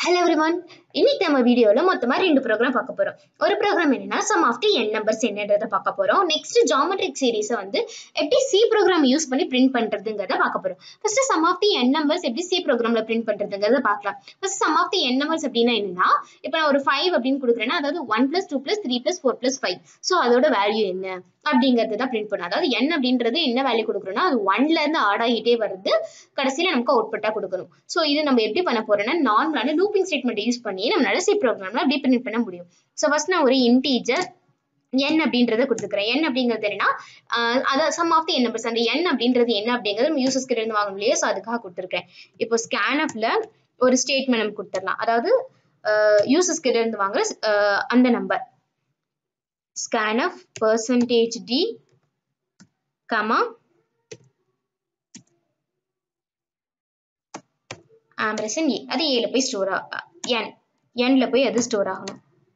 hello everyone இன்னைக்கு நம்ம வீடியோல மொத்தமா ரெண்டு ப்ரோக்ராம் பார்க்க போறோம் ஒரு ப்ரோக்ராம் என்னன்னா sum of the N numbers என்னன்றத பார்க்க போறோம் நெக்ஸ்ட் ஜாமெட்ரிக் சீரிஸை வந்து எப்படி சி ப்ரோக்ராம் யூஸ் பண்ணி பிரிண்ட் பண்றதுங்கிறத பார்க்க போறோம் first some of the N numbers எப்படி சி ப்ரோக்ராம்ல பிரிண்ட் பண்றதுங்கிறத பார்க்கலாம் ஃபர்ஸ்ட் சம் ஆஃப் தி என் நம்பர்ஸ் அப்படின்னா என்னன்னா இப்போ நான் ஒரு ஃபைவ் அப்படின்னு கொடுக்குறேன்னா அதாவது one plus two plus three plus four plus five so அதோட வேல்யூ என்ன அப்படிங்கிறது தான் பிரிண்ட் பண்ணும் அதாவது n அப்படின்றது என்ன வேல்யூ கொடுக்குறோம்னா அது ஒன்ல இருந்து ஆட் ஆகிட்டே வருது கடைசியில நமக்கு அவுட்புட்டா கொடுக்கணும் ஸோ இது நம்ம எப்படி பண்ண போறோம்னா நார்மலான லூப்பிங் ஸ்டேட்மெண்ட் யூஸ் பண்ணி நம்மளால சி ப்ரோக்ராம்ல அப்படி பிரிண்ட் பண்ண முடியும் ஸோ ஃபர்ஸ்ட் நான் ஒரு இன்டீஜர் n அப்படின்றத கொடுத்துக்கிறேன் n அப்படிங்கிறது என்னன்னா ஆஹ் அதாவது sum of the N numbers அந்த n அப்படின்றது என்ன அப்படிங்கிறது நம்ம யூசர்ஸ் கிட்ட இருந்து வாங்க முடியாது ஸோ அதுக்காக கொடுத்துருக்கேன் இப்போ ஸ்கேனப்ல ஒரு ஸ்டேட்மெண்ட் நம்ம கொடுத்துடலாம் அதாவது யூசர்ஸ் கிட்ட இருந்து வாங்குற ஆஹ் அந்த number scanf percentage d comma ampersand a அது ஏல போய் ஸ்டோர் n nல போய் அது ஸ்டோர் ஆகணும்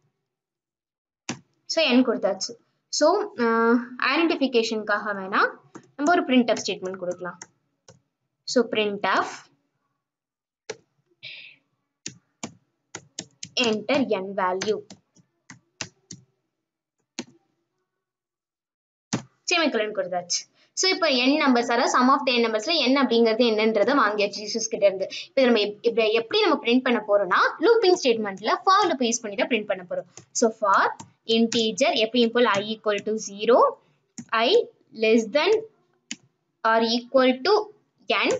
ஸோ n கொடுத்தாச்சு ஸோ ஐடென்டிஃபிகேஷனுக்காக வேணா நம்ம ஒரு பிரிண்ட் ஆஃப் ஸ்டேட்மெண்ட் கொடுக்கலாம் so print of enter n value semicolon கொடுத்தாச்சு ஸோ இப்போ என் நம்பர்ஸ் அதாவது சம் ஆஃப் டென் நம்பர்ஸ்ல என்ன அப்படிங்கிறது என்னன்றதை வாங்கியாச்சு யூசர்ஸ் கிட்ட இருந்து இப்போ நம்ம இப்போ எப்படி நம்ம பிரிண்ட் பண்ண போறோம்னா லூப்பிங் ஸ்டேட்மெண்ட்ல ஃபார் லூப் யூஸ் பண்ணி தான் பிரிண்ட் பண்ண போறோம் ஸோ ஃபார் இன்டீஜர் எப்பயும் போல் I equal to zero I less than or equal to N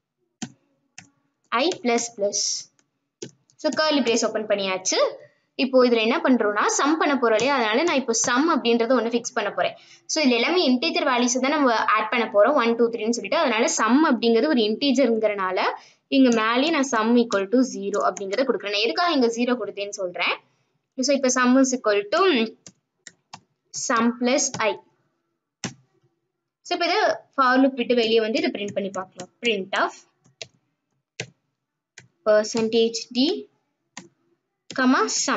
I plus plus so curly brace open பண்ணியாச்சு இப்போ இதுல என்ன பண்றோம்னா சம் பண்ண போறோம் இல்லையா அதனால நான் இப்போ சம் அப்படின்றத ஒன்று ஃபிக்ஸ் பண்ண போறேன் ஸோ இதுல எல்லாமே இன்டீஜர் வேல்யூஸ் தான் நம்ம ஆட் பண்ண போறோம் ஒன் டூ த்ரீன்னு சொல்லிட்டு அதனால சம் அப்படிங்கிறது ஒரு இன்டீஜருங்கிறனால இங்க மேலேயே நான் சம் ஈக்குவல் டு ஜீரோ அப்படிங்கிறத கொடுக்குறேன் நான் எதுக்காக இங்க ஜீரோ கொடுத்தேன்னு சொல்றேன் ஸோ இப்போ sum is equal to sum plus I so இப்போ இதை ஃபார் லுப் விட்டு வெளியே வந்து இதை பிரிண்ட் பண்ணி பார்க்கலாம் print of percentage D comma sum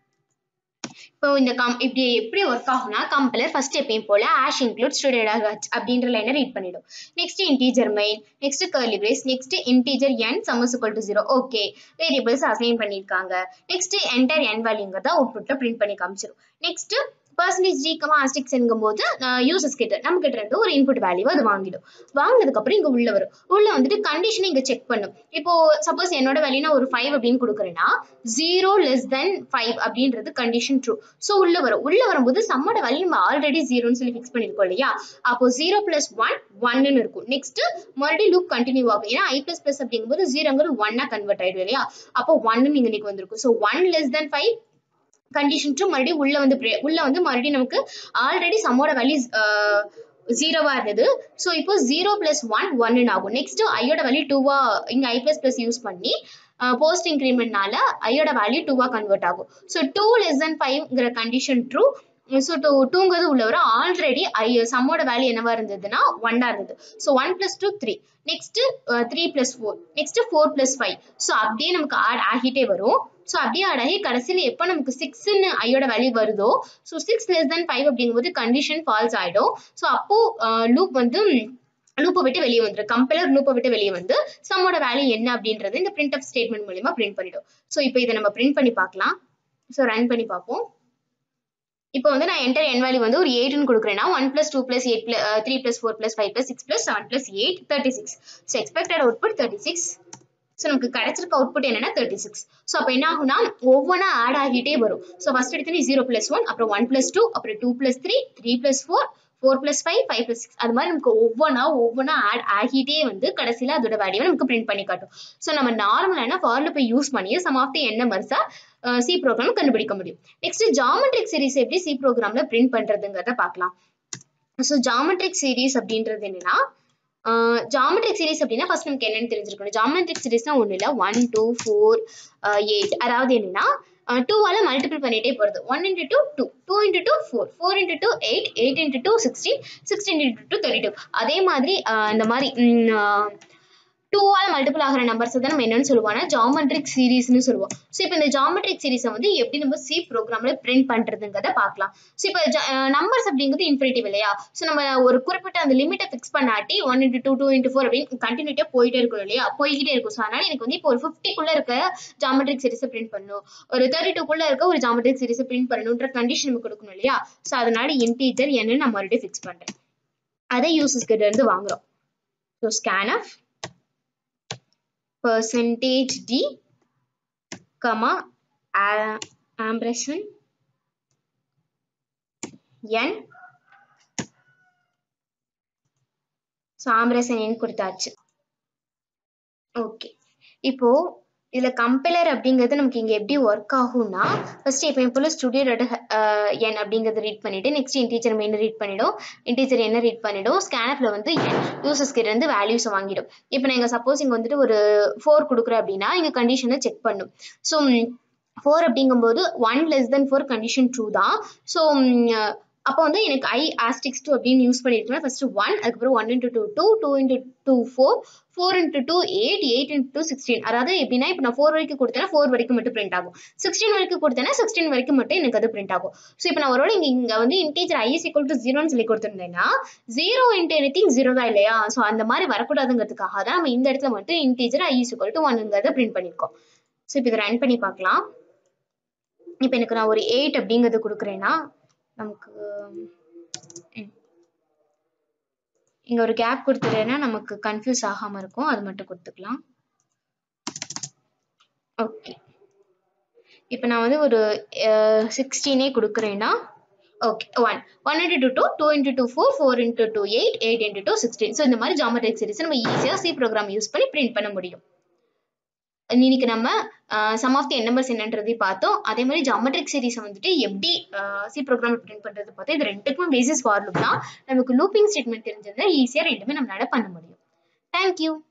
இப்போ இந்த கம் இப்படி எப்படி ஒர்க் ஆகும்னா கம்பலர் ஃபர்ஸ்ட் எப்பயும் போல ஆஷ் இன்க்ளூட் ஸ்டூடெண்ட் ஆகாச் அப்படின்ற லைனை ரீட் பண்ணிடும் next integer main next curly brace next integer N sum equal to zero okay variables assign பண்ணியிருக்காங்க நெக்ஸ்ட் என்டர் என் வேல்யூங்கிறத அவுட்புட்ல பிரிண்ட் பண்ணி காமிச்சிடும் next percentage G comma asterisk என்கும்போது யூசர்ஸ் கிட்ட நம்ம கிட்ட இருந்து ஒரு இன்புட் வேல்யூ அது வாங்கிடும் வாங்கினதுக்கு அப்புறம் இங்க உள்ள வரும் உள்ள வந்துட்டு கண்டிஷன் இங்க செக் பண்ணும் இப்போ சப்போஸ் என்னோட வேல்யூ நான் ஒரு ஃபைவ் அப்படின்னு கொடுக்குறேன்னா ஜீரோ லெஸ் தென் ஃபைவ் அப்படின்றது கண்டிஷன் ட்ரூ ஸோ உள்ள வரும் உள்ள வரும்போது சம்மோட வேல்யூ நம்ம ஆல்ரெடி ஜீரோன்னு சொல்லி ஃபிக்ஸ் பண்ணிருக்கோம் இல்லையா அப்போ ஜீரோ பிளஸ் ஒன் ஒன்னு இருக்கும் நெக்ஸ்ட் மறுபடியும் லூப் கண்டினியூ ஆகும் ஏன்னா ஐ பிளஸ் பிளஸ் அப்படிங்கும்போது ஜீரோங்கிறது ஒன்னா கன்வெர்ட் ஆயிடும் இல்லையா அப்போ ஒன்னு இங்க இன்னைக்கு வந்திருக்கும் so one less than five condition two மறுபடியும் உள்ள வந்து உள்ள வந்து மறுபடியும் நமக்கு ஆல்ரெடி சம்மோட வேல்யூ ஜீரோவா இருந்தது ஸோ இப்போ ஜீரோ பிளஸ் ஒன் ஒன்னு ஆகும் நெக்ஸ்ட் ஐயோட வேல்யூ டூவா இங்க ஐ பிளஸ் பிளஸ் யூஸ் பண்ணி போஸ்ட் இன்க்ரிமெண்ட்னால ஐயோட வேல்யூ டூவா கன்வெர்ட் ஆகும் ஸோ டூ லெஸ் தென் ஃபைவ்ங்கிற கண்டிஷன் ட்ரூ ஸோ டூ டூங்கிறது உள்ள வரும் ஆல்ரெடி ஐ சம்மோட வேல்யூ என்னவா இருந்ததுன்னா ஒன்னா இருந்தது so one plus two three next three plus four next four plus five so அப்படியே நமக்கு ஆட் ஆகிட்டே வரும் ஸோ அப்படியே ஆட் ஆகி கடைசியில் எப்போ நமக்கு சிக்ஸ்ன்னு ஐயோட வேல்யூ வருதோ so six less than five அப்படிங்கும்போது கண்டிஷன் ஃபால்ஸ் ஆகிடும் ஸோ அப்போ லூப் வந்து லூப்பை விட்டு வெளியே வந்துடும் கம்பெலர் லூப்பை விட்டு வெளியே வந்து சம்மோட வேல்யூ என்ன அப்படின்றது இந்த பிரிண்ட் ஆஃப் ஸ்டேட்மெண்ட் மூலியமா பிரிண்ட் பண்ணிடும் ஸோ இப்போ இதை நம்ம பிரிண்ட் பண்ணி பார்க்கலாம் ஸோ ரன் பண்ணி பார்ப்போம் இப்போ வந்து நான் என்டர் என் வேல்யூ வந்து ஒரு எயிட்னு கொடுக்குறேன்னா one plus two plus eight plus three plus four plus five plus six plus seven plus eight thirty six so expected output thirty six so நமக்கு கிடைச்சிருக்க அவுட்புட் என்னன்னா தேர்ட்டி சிக்ஸ் ஸோ அப்போ என்ன ஆகும்னா ஒவ்வொன்றா ஆட் ஆகிட்டே வரும் ஸோ ஃபர்ஸ்ட் எடுத்து ஜீரோ பிளஸ் ஒன் அப்புறம் ஒன் பிளஸ் டூ அப்புறம் two plus three three plus four four plus five five plus six அது மாதிரி நமக்கு ஒவ்வொன்றா ஒவ்வொன்றா ஆட் ஆகிட்டே வந்து கடைசியில் அதோட வேல்யூவை நமக்கு பிரிண்ட் பண்ணி காட்டும் ஸோ நம்ம நார்மலான ஃபார்ல போய் யூஸ் பண்ணி சம் ஆஃப் தி என்ன மர்ஸா சி ப்ரோக்ராம் கண்டுபிடிக்க முடியும் நெக்ஸ்ட் ஜாமெட்ரிக் சீரிஸ் எப்படி சி ப்ரோக்ராம்ல பிரிண்ட் பண்றதுங்கிறத பார்க்கலாம் ஸோ ஜாமெட்ரிக் சீரிஸ் அப்படின்றது என்னன்னா ஜாமெட்ரிக் சீரிஸ் அப்படின்னா ஃபர்ஸ்ட் நமக்கு என்னன்னு தெரிஞ்சிருக்கணும் ஜாமெட்ரிக் சீரிஸ்னா ஒன்றும் இல்லை ஒன் டூ ஃபோர் எயிட் அதாவது என்னன்னா டூவால் மல்டிபிள் பண்ணிட்டே போகிறது one into two two two into two four four into two eight eight into two sixteen sixteen into two thirty two அதே மாதிரி இந்த மாதிரி டூவால் மல்டிபிள் ஆகிற நம்பர்ஸ் தான் நம்ம என்னன்னு சொல்லுவோம்னா ஜாமெட்ரிக் சீரீஸ்னு சொல்லுவோம் ஸோ இப்போ இந்த ஜாமெட்ரிக் சீரீஸை வந்து எப்படி நம்ம சி ப்ரோக்ராம்ல பிரிண்ட் பண்றதுங்கிறத பார்க்கலாம் ஸோ இப்போ நம்பர்ஸ் அப்படிங்கிறது இன்ஃபினிட்டிவ் இல்லையா ஸோ நம்ம ஒரு குறிப்பிட்ட அந்த லிமிட்டை ஃபிக்ஸ் பண்ணாட்டி one into two two into four அப்படின்னு கண்டினியூட்டியாக போயிட்டே இருக்கும் இல்லையா போய்கிட்டே இருக்கும் ஸோ அதனால எனக்கு வந்து இப்போ ஒரு ஃபிஃப்டிக்குள்ள இருக்க ஜாமெட்ரிக் சீரீஸை பிரிண்ட் பண்ணணும் ஒரு தேர்ட்டி டூக்குள்ள இருக்க ஒரு ஜாமெட்ரிக் சீரீஸை பிரிண்ட் பண்ணணுன்ற கண்டிஷன் நமக்கு கொடுக்கணும் இல்லையா ஸோ அதனால இன்டீஜர் என்னன்னு நான் மறுபடியும் ஃபிக்ஸ் பண்றேன் அதை யூசஸ் கிட்ட இருந்து வாங்குறோம் so scan of percentage d comma a- ampersand n so ampersand N கொடுத்தாச்சு ஓகே இப்போ இதுல கம்பைலர் அப்படிங்கிறது நமக்கு இங்க எப்படி ஒர்க் ஆகும்னா ஃபர்ஸ்ட் இப்போ போல ஸ்டுடியோ என் அப்படிங்கறத ரீட் பண்ணிட்டு நெக்ஸ்ட் இன்டீஜர் மெயின் ரீட் பண்ணிடும் இன்டீஜர் என்ன ரீட் பண்ணிடும் ஸ்கேனப்ல வந்து யூசர்ஸ் கிட்ட இருந்து வேல்யூஸ் வாங்கிடும் இப்போ நான் இங்க சப்போஸ் இங்க வந்துட்டு ஒரு ஃபோர் கொடுக்குறேன் அப்படின்னா இங்க கண்டிஷனை செக் பண்ணும் ஸோ ஃபோர் அப்படிங்கும்போது one less than four condition true தான் ஸோ அப்போ வந்து எனக்கு ஐ ஆஸ்டிக்ஸ் டூ அப்படின்னு யூஸ் பண்ணியிருக்கேன் ஃபர்ஸ்ட் ஒன் அதுக்கப்புறம் one into two two two into two four four into two eight eight into two sixteen அதாவது எப்படின்னா இப்போ நான் ஃபோர் வரைக்கும் கொடுத்தேன்னா ஃபோர் வரைக்கும் மட்டும் பிரிண்ட் ஆகும் சிக்ஸ்டீன் வரைக்கும் கொடுத்தேன்னா சிக்ஸ்டீன் வரைக்கும் மட்டும் எனக்கு அது பிரிண்ட் ஆகும் ஸோ இப்போ நான் ஒருவேளை இங்கே இங்கே வந்து integer I is equal to ஜீரோன்னு சொல்லி கொடுத்துருந்தேன்னா zero into anything zero தான் இல்லையா ஸோ அந்த மாதிரி வரக்கூடாதுங்கிறதுக்காக தான் நம்ம இந்த இடத்துல மட்டும் integer I is equal to ஒன்னுங்கிறத பிரிண்ட் பண்ணியிருக்கோம் ஸோ இப்போ இதை ரன் பண்ணி பார்க்கலாம் இப்போ எனக்கு நான் ஒரு எயிட் அப்படிங்கிறது கொடுக்குறேன்னா நமக்கு இங்க ஒரு கேப் கொடுத்துட்டேன்னா நமக்கு கன்ஃபியூஸ் ஆகாம இருக்கும் அது மட்டும் கொடுத்துக்கலாம் ஓகே இப்போ நான் வந்து ஒரு சிக்ஸ்டீனே கொடுக்குறேன்னா okay one one into two two two into two four four into two eight eight into two sixteen so இந்த மாதிரி ஜாமெட்ரிக் சீரிஸ் நம்ம ஈஸியாக சி ப்ரோக்ராம் யூஸ் பண்ணி பிரிண்ட் பண்ண முடியும் இன்னைக்கு நம்ம sum of the N numbers என்னன்றதை பார்த்தோம் அதே மாதிரி ஜாமெட்ரிக் சீரிஸை வந்துட்டு எப்படி சி ப்ரோக்ராம் பிரிண்ட் பண்றது பார்த்தோம் இது ரெண்டுக்குமே பேசிஸ் ஃபார் லூப் தான் நமக்கு லூப்பிங் ஸ்டேட்மெண்ட் தெரிஞ்சிருந்தா ஈஸியாக ரெண்டுமே நம்மளால பண்ண முடியும் தேங்க்யூ